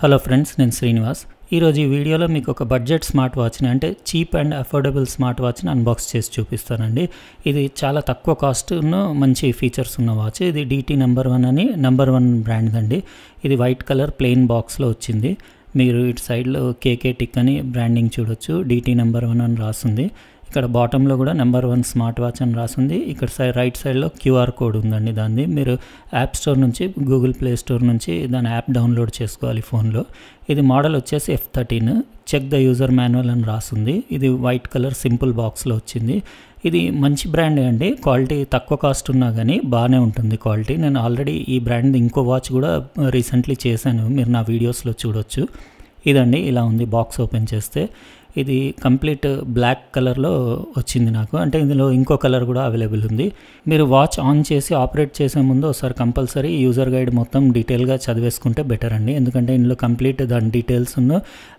hello friends నేను శ్రీనివాస్ ఈరోజు ఈ వీడియోలో మీకు ఒక బడ్జెట్ స్మార్ట్ వాచ్ని అంటే చీప్ అండ్ అఫోర్డబుల్ స్మార్ట్ వాచ్ని అన్బాక్స్ చేసి చూపిస్తానండి ఇది చాలా తక్కువ కాస్ట్ను మంచి ఫీచర్స్ ఉన్న వాచ్ ఇది డీటీ నెంబర్ వన్ అని నెంబర్ వన్ బ్రాండ్ అండి ఇది వైట్ కలర్ ప్లెయిన్ బాక్స్లో వచ్చింది మీరు ఇటు సైడ్లో కేకే టిక్ అని బ్రాండింగ్ చూడొచ్చు డీటీ నెంబర్ వన్ అని రాస్తుంది ఇక్కడ బాటంలో కూడా నెంబర్ వన్ స్మార్ట్ వాచ్ అని రాసింది ఇక్కడ సైడ్ రైట్ సైడ్లో క్యూఆర్ కోడ్ ఉందండి దాన్ని మీరు యాప్ స్టోర్ నుంచి గూగుల్ ప్లే స్టోర్ నుంచి దాని యాప్ డౌన్లోడ్ చేసుకోవాలి ఫోన్లో ఇది మోడల్ వచ్చేసి F thirteen check the user manual అని రాస్తుంది ఇది వైట్ కలర్ సింపుల్ బాక్స్లో వచ్చింది ఇది మంచి బ్రాండ్ అండి క్వాలిటీ తక్కువ కాస్ట్ ఉన్నా కానీ బాగానే ఉంటుంది క్వాలిటీ నేను ఆల్రెడీ ఈ బ్రాండ్ ఇంకో వాచ్ కూడా రీసెంట్లీ చేశాను మీరు నా వీడియోస్లో చూడొచ్చు ఇదండి ఇలా ఉంది బాక్స్ ఓపెన్ చేస్తే ఇది కంప్లీట్ బ్లాక్ కలర్లో వచ్చింది నాకు అంటే ఇందులో ఇంకో కలర్ కూడా అవైలబుల్ ఉంది మీరు వాచ్ ఆన్ చేసి ఆపరేట్ చేసే ముందు ఒకసారి కంపల్సరీ యూజర్ గైడ్ మొత్తం డీటెయిల్గా చదివేసుకుంటే బెటర్ అండి ఎందుకంటే ఇందులో కంప్లీట్ దాని డీటెయిల్స్ ఉన్న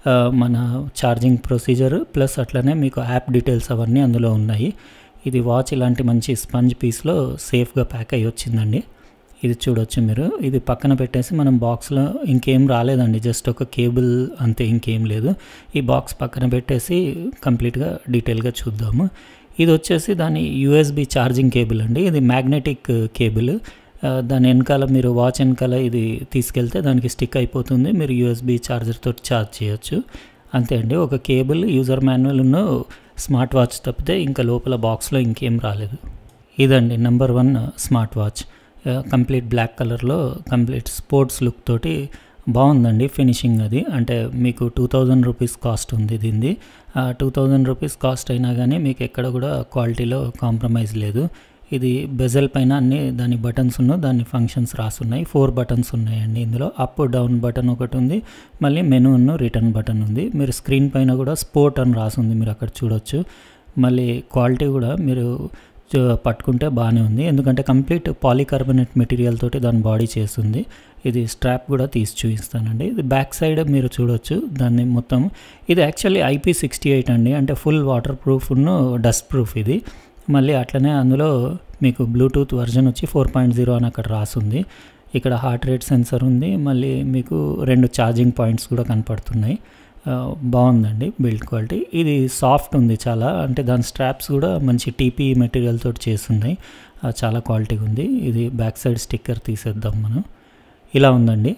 మన ఛార్జింగ్ ప్రొసీజర్ ప్లస్ అట్లనే మీకు యాప్ డీటెయిల్స్ అవన్నీ అందులో ఉన్నాయి ఇది వాచ్ ఇలాంటి మంచి స్పంజ్ పీస్లో సేఫ్గా ప్యాక్ అయ్యి వచ్చిందండి ఇది చూడొచ్చు మీరు ఇది పక్కన పెట్టేసి మనం బాక్స్లో ఇంకేం రాలేదండి జస్ట్ ఒక కేబుల్ అంతే ఇంకేం లేదు ఈ బాక్స్ పక్కన పెట్టేసి కంప్లీట్గా డీటెయిల్గా చూద్దాము ఇది వచ్చేసి దాని యూఎస్బి ఛార్జింగ్ కేబుల్ అండి ఇది మ్యాగ్నెటిక్ కేబుల్ దాని వెనకాల మీరు వాచ్ వెనకాల ఇది తీసుకెళ్తే దానికి స్టిక్ అయిపోతుంది మీరు యూఎస్బి ఛార్జర్తో ఛార్జ్ చేయొచ్చు అంతే అండి ఒక కేబుల్ యూజర్ మాన్యువల్ ఉన్న స్మార్ట్ వాచ్ తప్పితే ఇంకా లోపల బాక్స్లో ఇంకేం రాలేదు ఇదండి number one smart watch complete black కలర్లో కంప్లీట్ స్పోర్ట్స్ లుక్ తోటి బాగుందండి ఫినిషింగ్ అది అంటే మీకు టూ థౌజండ్ రూపీస్ కాస్ట్ ఉంది దీనిది టూ థౌజండ్ రూపీస్ కాస్ట్ అయినా కానీ మీకు ఎక్కడ కూడా క్వాలిటీలో కాంప్రమైజ్ లేదు ఇది బెజల్ పైన అన్ని దాని బటన్స్ ఉన్న దాని ఫంక్షన్స్ రాసున్నాయి ఫోర్ బటన్స్ ఉన్నాయండి ఇందులో అప్ డౌన్ బటన్ ఒకటి ఉంది మళ్ళీ మెనూ ఉన్న రిటర్న్ బటన్ ఉంది మీరు స్క్రీన్ పైన కూడా స్పోర్ట్ అని రాసుంది మీరు అక్కడ చూడొచ్చు మళ్ళీ క్వాలిటీ కూడా మీరు పట్టుకుంటే బాగానే ఉంది ఎందుకంటే కంప్లీట్ పాలికార్బోనేట్ మెటీరియల్ తోటి దాని బాడీ చేస్తుంది ఇది స్ట్రాప్ కూడా తీసి చూపిస్తానండి ఇది బ్యాక్ సైడ్ మీరు చూడొచ్చు దాన్ని మొత్తం ఇది యాక్చువల్లీ ఐపీ సిక్స్టీ ఎయిట్ అండి అంటే full water proof dust proof ఇది మళ్ళీ అట్లనే అందులో మీకు బ్లూటూత్ వర్జన్ వచ్చి ఫోర్ పాయింట్ జీరో అని అక్కడ రాసుంది ఇక్కడ హార్ట్ రేట్ సెన్సర్ ఉంది మళ్ళీ మీకు రెండు ఛార్జింగ్ పాయింట్స్ కూడా కనపడుతున్నాయి బాగుందండి బిల్డ్ క్వాలిటీ ఇది సాఫ్ట్ ఉంది చాలా అంటే దాని స్ట్రాప్స్ కూడా మంచి టీపీ మెటీరియల్ తోటి చేస్తున్నాయి చాలా క్వాలిటీగా ఉంది ఇది బ్యాక్ సైడ్ స్టిక్కర్ తీసేద్దాం మనం ఇలా ఉందండి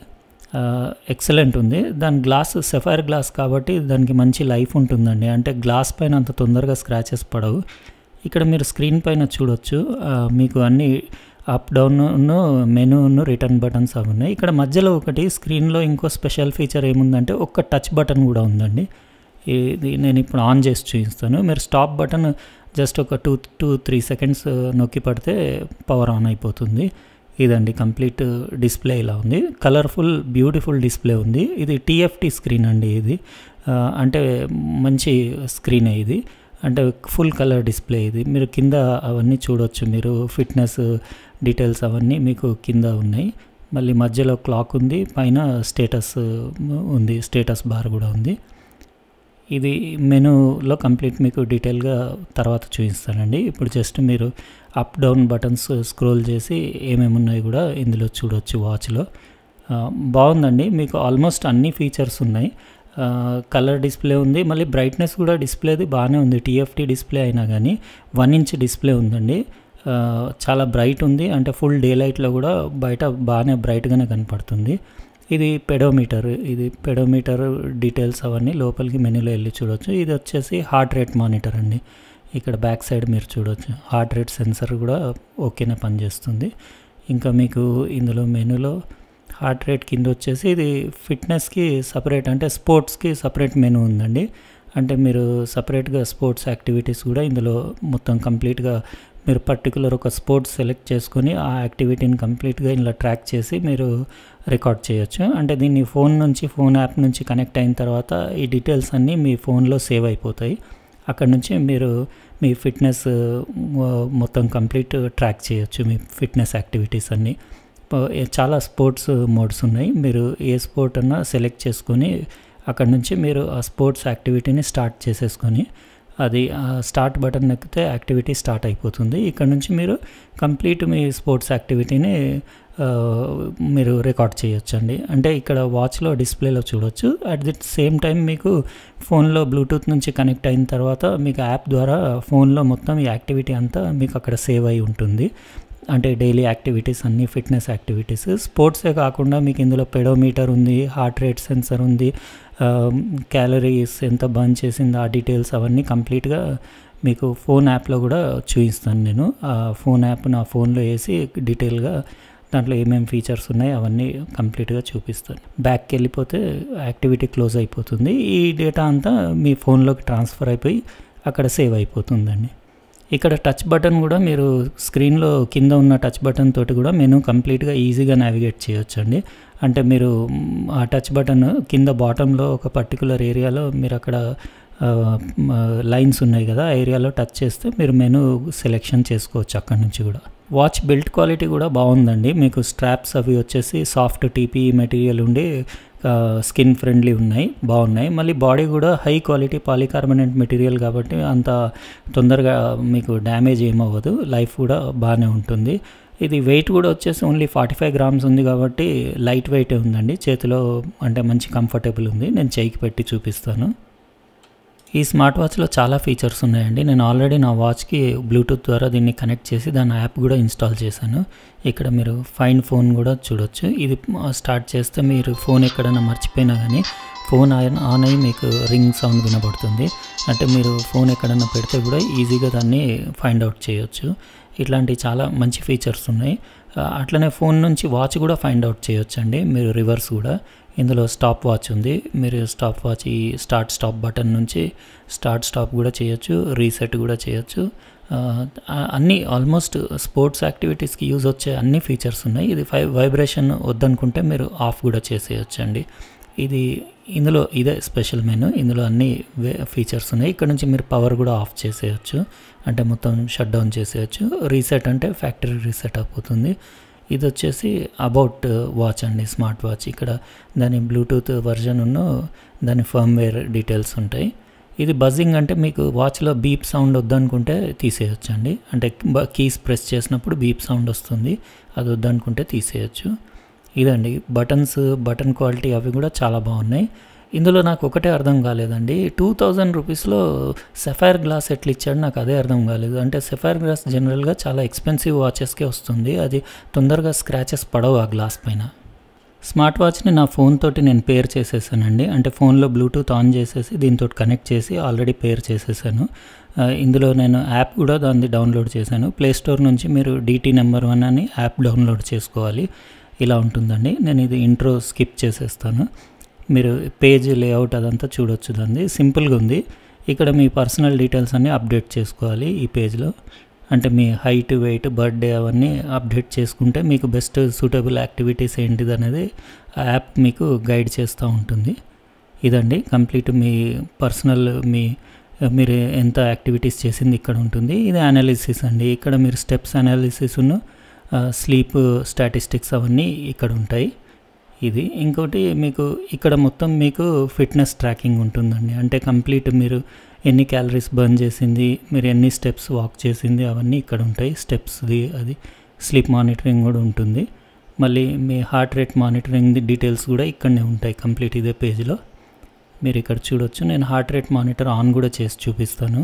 ఎక్సలెంట్ ఉంది దాని గ్లాస్ సెఫైర్ గ్లాస్ కాబట్టి దానికి మంచి లైఫ్ ఉంటుందండి అంటే గ్లాస్ పైన అంత తొందరగా స్క్రాచెస్ పడవు ఇక్కడ మీరు స్క్రీన్ పైన చూడొచ్చు మీకు అన్ని up down menu return buttons అవి ఉన్నాయి ఇక్కడ మధ్యలో ఒకటి స్క్రీన్లో ఇంకో స్పెషల్ ఫీచర్ ఏముందంటే ఒక్క టచ్ బటన్ కూడా ఉందండి ఇది నేను ఇప్పుడు ఆన్ చేసి చూపిస్తాను మీరు స్టాప్ బటన్ జస్ట్ ఒక టూ టూ త్రీ సెకండ్స్ నొక్కి పడితే పవర్ ఆన్ అయిపోతుంది ఇదండి కంప్లీట్ డిస్ప్లే ఇలా ఉంది కలర్ఫుల్ బ్యూటిఫుల్ డిస్ప్లే ఉంది ఇది టీఎఫ్టీ స్క్రీన్ అండి ఇది అంటే మంచి స్క్రీన్ ఇది అంటే ఫుల్ కలర్ డిస్ప్లే ఇది మీరు కింద అవన్నీ చూడొచ్చు మీరు ఫిట్నెస్ డీటెయిల్స్ అవన్నీ మీకు కింద ఉన్నాయి మళ్ళీ మధ్యలో క్లాక్ ఉంది పైన స్టేటస్ ఉంది స్టేటస్ బార్ కూడా ఉంది ఇది మెనూలో కంప్లీట్ మీకు డీటెయిల్గా తర్వాత చూపిస్తానండి ఇప్పుడు జస్ట్ మీరు అప్ డౌన్ బటన్స్ స్క్రోల్ చేసి ఏమేమి ఉన్నాయి కూడా ఇందులో చూడొచ్చు వాచ్లో బాగుందండి మీకు ఆల్మోస్ట్ అన్ని ఫీచర్స్ ఉన్నాయి కలర్ డిస్ప్లే ఉంది మళ్ళీ బ్రైట్నెస్ కూడా డిస్ప్లేది బాగానే ఉంది టీఎఫ్టీ డిస్ప్లే అయినా కానీ వన్ ఇంచ్ డిస్ప్లే ఉందండి చాలా బ్రైట్ ఉంది అంటే ఫుల్ డే లైట్లో కూడా బయట బాగానే బ్రైట్గానే కనపడుతుంది ఇది పెడోమీటర్ ఇది పెడోమీటర్ డీటెయిల్స్ అవన్నీ లోపలికి మెనూలో వెళ్ళి చూడొచ్చు ఇది వచ్చేసి హార్ట్ రేట్ మానిటర్ అండి ఇక్కడ బ్యాక్ సైడ్ మీరు చూడొచ్చు హార్ట్ రేట్ సెన్సర్ కూడా ఓకేనే పనిచేస్తుంది ఇంకా మీకు ఇందులో మెనూలో హార్ట్ రేట్ కింద వచ్చేసి ఇది ఫిట్నెస్కి సపరేట్ అంటే స్పోర్ట్స్కి సపరేట్ మెనూ ఉందండి అంటే మీరు సపరేట్గా స్పోర్ట్స్ యాక్టివిటీస్ కూడా ఇందులో మొత్తం కంప్లీట్గా మీరు పర్టికులర్ ఒక స్పోర్ట్స్ సెలెక్ట్ చేసుకొని ఆ యాక్టివిటీని కంప్లీట్గా ఇలా ట్రాక్ చేసి మీరు రికార్డ్ చేయొచ్చు అంటే దీన్ని ఫోన్ నుంచి ఫోన్ యాప్ నుంచి కనెక్ట్ అయిన తర్వాత ఈ డీటెయిల్స్ అన్నీ మీ ఫోన్లో సేవ్ అయిపోతాయి అక్కడ నుంచి మీరు మీ ఫిట్నెస్ మొత్తం కంప్లీట్ ట్రాక్ చేయొచ్చు మీ ఫిట్నెస్ యాక్టివిటీస్ అన్నీ చాలా స్పోర్ట్స్ మోడ్స్ ఉన్నాయి మీరు ఏ స్పోర్ట్ అన్నా సెలెక్ట్ చేసుకొని అక్కడ నుంచి మీరు ఆ స్పోర్ట్స్ యాక్టివిటీని స్టార్ట్ చేసేసుకొని అది స్టార్ట్ బటన్ నొక్కితే యాక్టివిటీ స్టార్ట్ అయిపోతుంది ఇక్కడ నుంచి మీరు కంప్లీట్ మీ స్పోర్ట్స్ యాక్టివిటీని ఆ, మీరు రికార్డ్ చేయొచ్చండి అంటే ఇక్కడ వాచ్లో డిస్ప్లేలో చూడొచ్చు అట్ ది సేమ్ టైం మీకు ఫోన్లో బ్లూటూత్ నుంచి కనెక్ట్ అయిన తర్వాత మీకు యాప్ ద్వారా ఫోన్లో మొత్తం ఈ యాక్టివిటీ అంతా మీకు అక్కడ సేవ్ అయి ఉంటుంది అంటే డైలీ యాక్టివిటీస్ అన్నీ ఫిట్నెస్ యాక్టివిటీస్ స్పోర్ట్సే కాకుండా మీకు ఇందులో పెడోమీటర్ ఉంది హార్ట్ రేట్ సెన్సర్ ఉంది క్యాలరీస్ ఎంత బర్న్ చేసింది ఆ డీటెయిల్స్ అవన్నీ కంప్లీట్గా మీకు ఫోన్ యాప్లో కూడా చూపిస్తాను నేను ఆ ఫోన్ యాప్ నా ఫోన్లో వేసి డీటెయిల్గా దాంట్లో ఏమేమి ఫీచర్స్ ఉన్నాయి అవన్నీ కంప్లీట్గా చూపిస్తాను బ్యాక్కి వెళ్ళిపోతే యాక్టివిటీ క్లోజ్ అయిపోతుంది ఈ డేటా అంతా మీ ఫోన్లోకి ట్రాన్స్ఫర్ అయిపోయి అక్కడ సేవ్ అయిపోతుందండి ఇక్కడ టచ్ బటన్ కూడా మీరు స్క్రీన్లో కింద ఉన్న టచ్ బటన్ తోటి కూడా మెనూ కంప్లీట్గా ఈజీగా నావిగేట్ చేయొచ్చు అండి అంటే మీరు మ్, ఆ టచ్ బటన్ కింద బాటంలో ఒక పర్టికులర్ ఏరియాలో మీరు అక్కడ లైన్స్ ఉన్నాయి కదా ఆ ఏరియాలో టచ్ చేస్తే మీరు మెనూ సెలెక్షన్ చేసుకోవచ్చు అక్కడ నుంచి కూడా వాచ్ బిల్ట్ క్వాలిటీ కూడా బాగుందండి మీకు స్ట్రాప్స్ అవి వచ్చేసి సాఫ్ట్ టీపీ మెటీరియల్ ఉండి స్కిన్ ఫ్రెండ్లీ ఉన్నాయి బాగున్నాయి మళ్ళీ బాడీ కూడా హై క్వాలిటీ పాలికార్బోనేట్ మెటీరియల్ కాబట్టి అంత తొందరగా మీకు డ్యామేజ్ ఏమవ్వదు లైఫ్ కూడా బాగానే ఉంటుంది ఇది వెయిట్ కూడా వచ్చేసి ఓన్లీ ఫార్టీ ఫైవ్ గ్రామ్స్ ఉంది కాబట్టి లైట్ వెయిట్ ఉందండి చేతిలో అంటే మంచి కంఫర్టబుల్ ఉంది నేను చేయికి పెట్టి చూపిస్తాను ఈ స్మార్ట్ వాచ్లో చాలా ఫీచర్స్ ఉన్నాయండి నేను ఆల్రెడీ నా వాచ్కి బ్లూటూత్ ద్వారా దీన్ని కనెక్ట్ చేసి దాని యాప్ కూడా ఇన్స్టాల్ చేశాను ఇక్కడ మీరు ఫైన్ ఫోన్ కూడా చూడొచ్చు ఇది స్టార్ట్ చేస్తే మీరు ఫోన్ ఎక్కడైనా మర్చిపోయినా కానీ ఫోన్ ఆన్ ఆన్ అయ్యి మీకు రింగ్ సౌండ్ వినబడుతుంది అంటే మీరు ఫోన్ ఎక్కడైనా పెడితే కూడా ఈజీగా దాన్ని ఫైండ్ అవుట్ చేయొచ్చు ఇట్లాంటి చాలా మంచి ఫీచర్స్ ఉన్నాయి ఆ, అట్లనే ఫోన్ నుంచి వాచ్ కూడా ఫైండ్ అవుట్ చేయొచ్చు అండి మీరు రివర్స్ కూడా ఇందులో స్టాప్ వాచ్ ఉంది మీరు స్టాప్ వాచ్ ఈ స్టార్ట్ స్టాప్ బటన్ నుంచి స్టార్ట్ స్టాప్ కూడా చేయొచ్చు రీసెట్ కూడా చేయొచ్చు ఆ, ఆ- అన్ని ఆల్మోస్ట్ స్పోర్ట్స్ యాక్టివిటీస్కి యూజ్ వచ్చే అన్ని ఫీచర్స్ ఉన్నాయి ఇది ఫై వైబ్రేషన్ వద్దనుకుంటే మీరు ఆఫ్ కూడా చేసేయచ్చు అండి ఇది ఇందులో ఇదే స్పెషల్ మెనూ ఇందులో అన్ని ఫీచర్స్ ఉన్నాయి ఇక్కడ నుంచి మీరు పవర్ కూడా ఆఫ్ చేసేయచ్చు అంటే మొత్తం షట్ డౌన్ చేసేయచ్చు రీసెట్ అంటే ఫ్యాక్టరీ రీసెట్ అయిపోతుంది ఇది వచ్చేసి అబౌట్ వాచ్ అండి స్మార్ట్ వాచ్ ఇక్కడ దాని బ్లూటూత్ వర్జన్ ఉన్న దాని ఫర్మ్వేర్ డీటెయిల్స్ ఉంటాయి ఇది బజ్జింగ్ అంటే మీకు వాచ్లో బీప్ సౌండ్ వద్దనుకుంటే తీసేయచ్చు అండి అంటే కీస్ ప్రెస్ చేసినప్పుడు బీప్ సౌండ్ వస్తుంది అది వద్దనుకుంటే తీసేయచ్చు ఇదండి బటన్స్ బటన్ క్వాలిటీ అవి కూడా చాలా బాగున్నాయి ఇందులో నాకు ఒకటే అర్థం కాలేదండి టూ థౌజండ్ రూపీస్లో సెఫైర్ గ్లాస్ ఎట్లా ఇచ్చాడు నాకు అదే అర్థం కాలేదు అంటే సెఫైర్ గ్లాస్ జనరల్గా చాలా ఎక్స్పెన్సివ్ వాచెస్కే వస్తుంది అది తొందరగా స్క్రాచెస్ పడవు ఆ గ్లాస్ పైన స్మార్ట్ వాచ్ని నా ఫోన్ తోటి నేను పేర్ చేసేసానండి అంటే ఫోన్లో బ్లూటూత్ ఆన్ చేసేసి దీంతో కనెక్ట్ చేసి ఆల్రెడీ పేర్ చేసేసాను ఆ, ఇందులో నేను యాప్ కూడా దాన్ని డౌన్లోడ్ చేశాను ప్లే స్టోర్ నుంచి మీరు డీటీ నెంబర్ వన్ అని యాప్ డౌన్లోడ్ చేసుకోవాలి ఇలా ఉంటుందండి నేను ఇది ఇంట్రో స్కిప్ చేసేస్తాను మీరు పేజ్ లేఅవుట్ అదంతా చూడొచ్చు దాన్ని సింపుల్గా ఉంది ఇక్కడ మీ పర్సనల్ డీటెయిల్స్ అన్నీ అప్డేట్ చేసుకోవాలి ఈ పేజ్లో అంటే మీ హైట్ వెయిట్ బర్త్డే అవన్నీ అప్డేట్ చేసుకుంటే మీకు బెస్ట్ సూటబుల్ యాక్టివిటీస్ ఏంటిది అనేది ఆ యాప్ మీకు గైడ్ చేస్తూ ఉంటుంది ఇదండి కంప్లీట్ మీ పర్సనల్ మీ మీరు ఎంత యాక్టివిటీస్ చేసింది ఇక్కడ ఉంటుంది ఇది అనాలిసిస్ అండి ఇక్కడ మీరు స్టెప్స్ అనాలిసిస్ ఉన్న స్లీప్ స్టాటిస్టిక్స్ అవన్నీ ఇక్కడ ఉంటాయి ఇది ఇంకోటి మీకు ఇక్కడ మొత్తం మీకు ఫిట్నెస్ ట్రాకింగ్ ఉంటుందండి అంటే కంప్లీట్ మీరు ఎన్ని క్యాలరీస్ బర్న్ చేసింది మీరు ఎన్ని స్టెప్స్ వాక్ చేసింది అవన్నీ ఇక్కడ ఉంటాయి స్టెప్స్ది అది స్లీప్ మానిటరింగ్ కూడా ఉంటుంది మళ్ళీ మీ హార్ట్ రేట్ మానిటరింగ్ డీటెయిల్స్ కూడా ఇక్కడనే ఉంటాయి కంప్లీట్ ఇదే పేజ్లో మీరు ఇక్కడ చూడొచ్చు నేను హార్ట్ రేట్ మానిటర్ ఆన్ కూడా చేసి చూపిస్తాను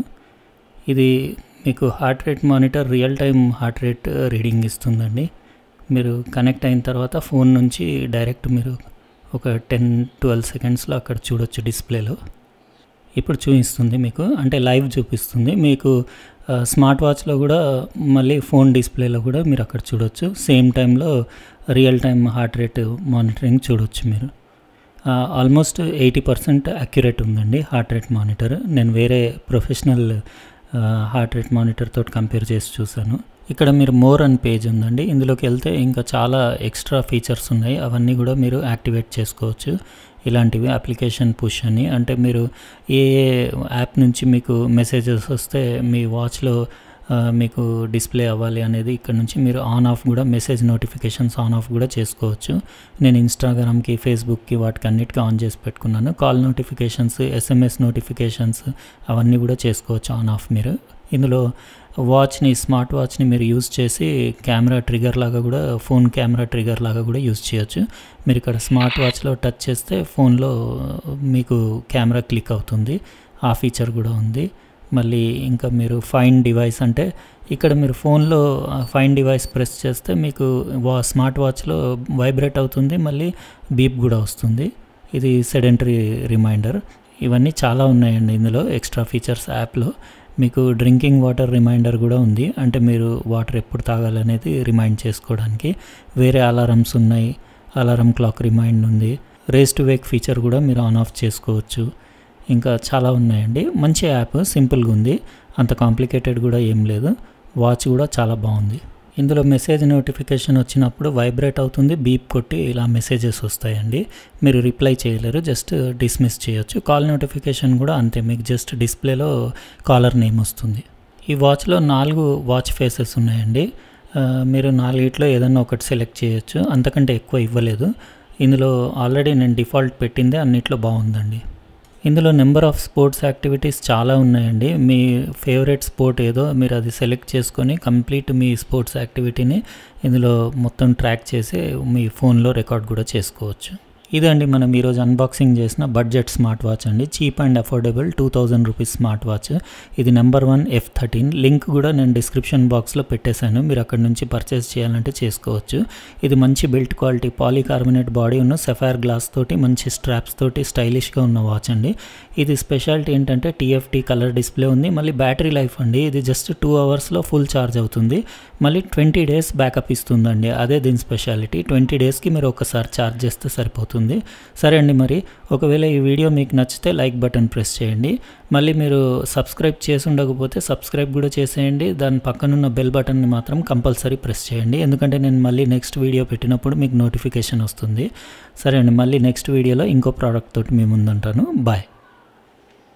ఇది మీకు heart rate monitor real time heart rate reading ఇస్తుందండి మీరు కనెక్ట్ అయిన తర్వాత ఫోన్ నుంచి డైరెక్ట్ మీరు ఒక టెన్ ట్వెల్వ్ సెకండ్స్లో అక్కడ చూడొచ్చు డిస్ప్లేలో ఇప్పుడు చూపిస్తుంది మీకు అంటే లైవ్ చూపిస్తుంది మీకు ఆ, స్మార్ట్ వాచ్లో కూడా మళ్ళీ ఫోన్ డిస్ప్లేలో కూడా మీరు అక్కడ చూడొచ్చు సేమ్ టైంలో real time heart rate monitoring చూడొచ్చు మీరు ఆ, ఆల్మోస్ట్ ఎయిటీ పర్సెంట్ అక్యురేట్ ఉందండి హార్ట్ రేట్ మానిటర్ నేను వేరే ప్రొఫెషనల్ ఆ, హార్ట్ రేట్ మానిటర్ తోటి కంపేర్ చేసి చూసాను ఇక్కడ మీరు మోర్ అని పేజ్ ఉందండి ఇందులోకి వెళ్తే ఇంకా చాలా ఎక్స్ట్రా ఫీచర్స్ ఉన్నాయి అవన్నీ కూడా మీరు యాక్టివేట్ చేసుకోవచ్చు ఇలాంటివి అప్లికేషన్ పుష్ అని అంటే మీరు ఏ ఏ యాప్ నుంచి మీకు మెసేజెస్ వస్తే మీ వాచ్లో ఆ, మీకు డిస్ప్లే అవ్వాలి అనేది ఇక్కడ నుంచి మీరు ఆన్ ఆఫ్ కూడా మెసేజ్ నోటిఫికేషన్స్ ఆన్ ఆఫ్ కూడా చేసుకోవచ్చు నేను ఇన్స్టాగ్రామ్కి ఫేస్బుక్కి వాటికి అన్నిటికీ ఆన్ చేసి పెట్టుకున్నాను కాల్ నోటిఫికేషన్స్ ఎస్ఎంఎస్ నోటిఫికేషన్స్ అవన్నీ కూడా చేసుకోవచ్చు ఆన్ ఆఫ్ మీరు ఇందులో వాచ్ని స్మార్ట్ వాచ్ని మీరు యూజ్ చేసి కెమెరా ట్రిగర్ లాగా కూడా ఫోన్ కెమెరా ట్రిగర్ లాగా కూడా యూజ్ చేయొచ్చు మీరు ఇక్కడ స్మార్ట్ వాచ్లో టచ్ చేస్తే ఫోన్లో మీకు కెమెరా క్లిక్ అవుతుంది ఆ ఫీచర్ కూడా ఉంది మళ్ళీ ఇంకా మీరు ఫైన్ డివైస్ అంటే ఇక్కడ మీరు ఫోన్లో ఫైన్ డివైస్ ప్రెస్ చేస్తే మీకు వా స్మార్ట్ వాచ్లో వైబ్రేట్ అవుతుంది మళ్ళీ బీప్ కూడా వస్తుంది ఇది సెడెంటరీ రిమైండర్ ఇవన్నీ చాలా ఉన్నాయండి ఇందులో ఎక్స్ట్రా ఫీచర్స్ యాప్లో మీకు డ్రింకింగ్ వాటర్ రిమైండర్ కూడా ఉంది అంటే మీరు వాటర్ ఎప్పుడు తాగాలనేది రిమైండ్ చేసుకోవడానికి వేరే అలారమ్స్ ఉన్నాయి అలారం క్లాక్ రిమైండ్ ఉంది రేస్ టు వేక్ ఫీచర్ కూడా మీరు ఆన్ ఆఫ్ చేసుకోవచ్చు ఇంకా చాలా ఉన్నాయండి మంచి యాప్ సింపుల్గా ఉంది అంత కాంప్లికేటెడ్ కూడా ఏం లేదు వాచ్ కూడా చాలా బాగుంది ఇందులో మెసేజ్ నోటిఫికేషన్ వచ్చినప్పుడు వైబ్రేట్ అవుతుంది బీప్ కొట్టి ఇలా మెసేజెస్ వస్తాయండి మీరు రిప్లై చేయలేరు జస్ట్ డిస్మిస్ చేయొచ్చు కాల్ నోటిఫికేషన్ కూడా అంతే మీకు జస్ట్ డిస్ప్లేలో కాలర్ నేమ్ వస్తుంది ఈ వాచ్లో నాలుగు వాచ్ ఫేసెస్ ఉన్నాయండి మీరు నాలుగిట్లో ఏదన్నా ఒకటి సెలెక్ట్ చేయొచ్చు అంతకంటే ఎక్కువ ఇవ్వలేదు ఇందులో ఆల్రెడీ నేను డిఫాల్ట్ పెట్టిందే అన్నిట్లో బాగుందండి ఇందులో నెంబర్ ఆఫ్ స్పోర్ట్స్ యాక్టివిటీస్ చాలా ఉన్నాయండి మీ ఫేవరెట్ స్పోర్ట్ ఏదో మీరు అది సెలెక్ట్ చేసుకొని కంప్లీట్ మీ స్పోర్ట్స్ యాక్టివిటీని ఇందులో మొత్తం ట్రాక్ చేసి మీ ఫోన్లో రికార్డ్ కూడా చేసుకోవచ్చు ఇదండి మనం ఈరోజు అన్బాక్సింగ్ చేసిన బడ్జెట్ స్మార్ట్ వాచ్ అండి cheap and affordable two thousand rupees smart watch ఇది number one F thirteen link కూడా నేను డిస్క్రిప్షన్ బాక్స్లో పెట్టేశాను మీరు అక్కడ నుంచి పర్చేస్ చేయాలంటే చేసుకోవచ్చు ఇది మంచి బిల్ట్ క్వాలిటీ పాలీకార్బోనేట్ బాడీ ఉన్న సెఫైర్ గ్లాస్ తోటి మంచి స్ట్రాప్స్ తోటి స్టైలిష్గా ఉన్న వాచ్ అండి ఇది స్పెషాలిటీ ఏంటంటే టీఎఫ్టీ కలర్ డిస్ప్లే ఉంది మళ్ళీ బ్యాటరీ లైఫ్ అండి ఇది జస్ట్ టూ అవర్స్లో ఫుల్ ఛార్జ్ అవుతుంది మళ్ళీ ట్వంటీ డేస్ బ్యాకప్ ఇస్తుందండి అదే దీని స్పెషాలిటీ ట్వంటీ డేస్కి మీరు ఒకసారి ఛార్జ్ చేస్తే సరిపోతుంది సరే అండి మరి ఒకవేళ ఈ వీడియో మీకు నచ్చితే లైక్ బటన్ ప్రెస్ చేయండి మళ్ళీ మీరు సబ్స్క్రైబ్ చేసి ఉండకపోతే సబ్స్క్రైబ్ కూడా చేసేయండి దాని పక్కనున్న బెల్ బటన్ని మాత్రం కంపల్సరీ ప్రెస్ చేయండి ఎందుకంటే నేను మళ్ళీ నెక్స్ట్ వీడియో పెట్టినప్పుడు మీకు నోటిఫికేషన్ వస్తుంది సరే అండి మళ్ళీ నెక్స్ట్ వీడియోలో ఇంకో ప్రోడక్ట్ తోటి మీ ముందుంటాను బాయ్